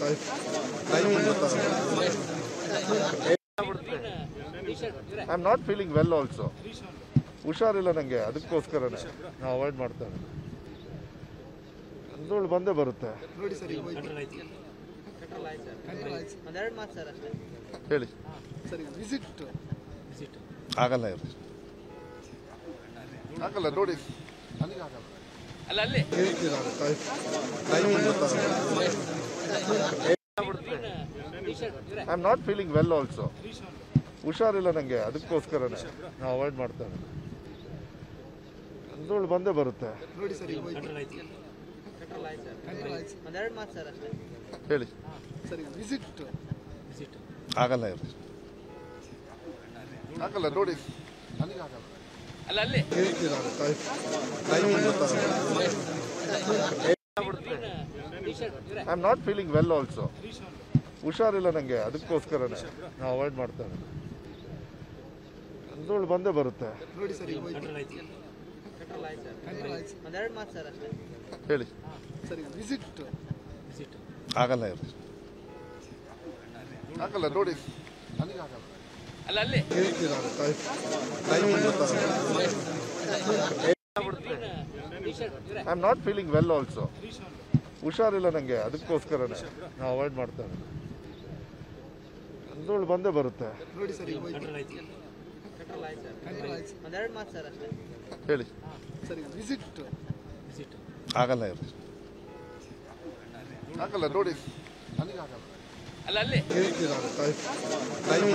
time I am not feeling well also ಹುಷಾರಿಲ್ಲ ನನಗೆ ಅದಕ್ಕೋಸ್ಕರನೇ ನಾವು ಅವಾಯ್ಡ್ ಮಾಡ್ತೇವೆ ಅಂದ್ರೊಳು ಬಂದೇ ಬರುತ್ತೆ ಒಂದೆರಡು ಮಾತು ಸರ್ ಅಷ್ಟೇ ಹೇಳಿ ಸರಿ ವಿಸಿಟ್ ಆಗಲ್ಲ ಇವ್ರು ಆಗಲ್ಲ ನೋಡಿ ನನಗೆ ಆಗಲ್ಲ ಅಲ್ಲ ಅಲ್ಲಿ ಹೇಳ್ತೀರಾ time I am not feeling well also ಹುಷಾರಿಲ್ಲ ನನಗೆ ಅದಕ್ಕೋಸ್ಕರನೇ ನಾವು ಅವಾಯ್ಡ್ ಮಾಡ್ತೇವೆ ಅಂದ್ರೊಳು ಬಂದೇ ಬರುತ್ತೆ ನೋಡಿ ಸರಿ ಒಂದೆರಡು ಮಾತು ಸರ್ ಅಷ್ಟೇ ಹೇಳಿ ಸರಿ ವಿಸಿಟ್ ಆಗಲ್ಲ ಇವ್ರು ಆಗಲ್ಲ ನೋಡಿ ನನಗೆ ಆಗಲ್ಲ ಅಲ್ಲ ಅಲ್ಲಿ ಹೇಳ್ತೀರಾ time I am not feeling well also ಹುಷಾರಿಲ್ಲ ನನಗೆ ಅದಕ್ಕೋಸ್ಕರನೇ ನಾವು ಅವಾಯ್ಡ್ ಮಾಡ್ತೇವೆ ಅಂದ್ರೊಳು ಬಂದೇ ಬರುತ್ತೆ ನೋಡಿ ಸರಿ ಒಂದೆರಡು ಮಾತು ಸರ್ ಅಷ್ಟೇ ಹೇಳಿ ಸರಿ ವಿಸಿಟ್ ಆಗಲ್ಲ ಇವ್ರು ಆಗಲ್ಲ ನೋಡಿ ನನಗೆ ಆಗಲ್ಲ ಅಲ್ಲ ಅಲ್ಲಿ ಹೇಳ್ತೀರಾ time I am not feeling well also ಹುಷಾರಿಲ್ಲ ನನಗೆ ಅದಕ್ಕೋಸ್ಕರನೇ ನಾವು ಅವಾಯ್ಡ್ ಮಾಡ್ತೇವೆ ಅಂದ್ರೊಳು ಬಂದೇ ಬರುತ್ತೆ ನೋಡಿ ಸರಿ ಒಂದೆರಡು ಮಾತು ಸರ್ ಅಷ್ಟೇ ಹೇಳಿ ಸರಿ ವಿಸಿಟ್ ಆಗಲ್ಲ ಇವ್ರು ಆಗಲ್ಲ ನೋಡಿ ನನಗೆ ಆಗಲ್ಲ ಅಲ್ಲ ಅಲ್ಲಿ ಹೇಳ್ತೀರಾ time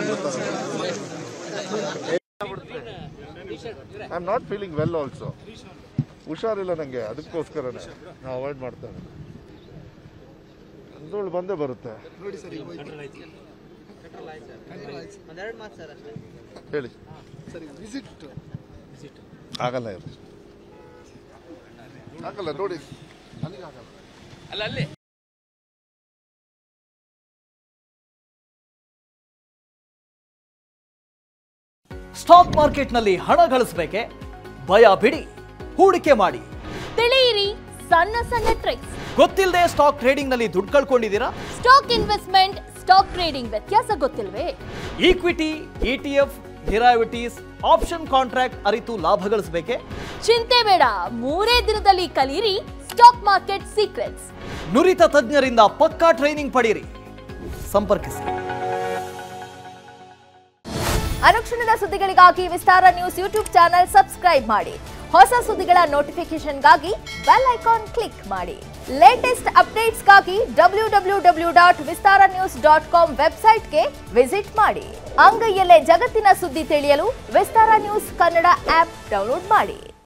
I am not feeling well also ಹುಷಾರಿಲ್ಲ ನನಗೆ ಅದಕ್ಕೋಸ್ಕರನೇ ನಾವು ಅವಾಯ್ಡ್ ಮಾಡ್ತೇವೆ ಅಂದ್ರೊಳು ಬಂದೇ ಬರುತ್ತೆ ನೋಡಿ ಸರಿ ಒಂದೆರಡು ಮಾತು ಸರ್ ಅಷ್ಟೇ ಹೇಳಿ ಸರಿ ವಿಸಿಟ್ ಆಗಲ್ಲ ಇವ್ರು ಆಗಲ್ಲ ನೋಡಿ ನನಗೆ ಆಗಲ್ಲ ಅಲ್ಲ ಅಲ್ಲಿ ಸ್ಟಾಕ್ ಮಾರ್ಕೆಟ್ನಲ್ಲಿ ಹಣ ಗಳಿಸಬೇಕೆ ಭಯ ಬಿಡಿ ಹೂಡಿಕೆ ಮಾಡಿ ತಿಳಿಯಿರಿ ಸಣ್ಣ ಸಣ್ಣ ಟ್ರಿಕ್ಸ್ ಗೊತ್ತಿಲ್ಲದೆ ಸ್ಟಾಕ್ ಟ್ರೇಡಿಂಗ್ನಲ್ಲಿ ದುಡ್ಡು ಕಳ್ಕೊಂಡಿದ್ದೀರಾ ಸ್ಟಾಕ್ ಇನ್ವೆಸ್ಟ್ಮೆಂಟ್ ಸ್ಟಾಕ್ ಟ್ರೇಡಿಂಗ್ ವ್ಯತ್ಯಾಸ ಗೊತ್ತಿಲ್ವೇ equity ETF derivatives option contract ಅರಿತು ಲಾಭ ಗಳಿಸಬೇಕೆ ಚಿಂತೆ ಬೇಡ ಮೂರೇ ದಿನದಲ್ಲಿ ಕಲಿಯಿರಿ ಸ್ಟಾಕ್ ಮಾರ್ಕೆಟ್ ಸೀಕ್ರೆಟ್ಸ್ ನುರಿತ ತಜ್ಞರಿಂದ ಪಕ್ಕಾ ಟ್ರೈನಿಂಗ್ ಪಡೆಯಿರಿ ಸಂಪರ್ಕಿಸಿ ಅನುಕ್ಷಣದ ಸುದ್ದಿಗಳಿಗಾಗಿ Vistara news YouTube channel subscribe ಮಾಡಿ ಹೊಸ ಸುದ್ದಿಗಳ ನೋಟಿಫಿಕೇಶನ್ಗಾಗಿ ಬೆಲ್ ಐಕಾನ್ ಕ್ಲಿಕ್ ಮಾಡಿ ಲೇಟೆಸ್ಟ್ ಅಪ್ಡೇಟ್ಸ್ಗಾಗಿ W W W dot Vistara news dot com ವೆಬ್ಸೈಟ್ಗೆ ವಿಸಿಟ್ ಮಾಡಿ ಅಂಗೈಯಲ್ಲೇ ಜಗತ್ತಿನ ಸುದ್ದಿ ತಿಳಿಯಲು Vistara news Kannada app download ಮಾಡಿ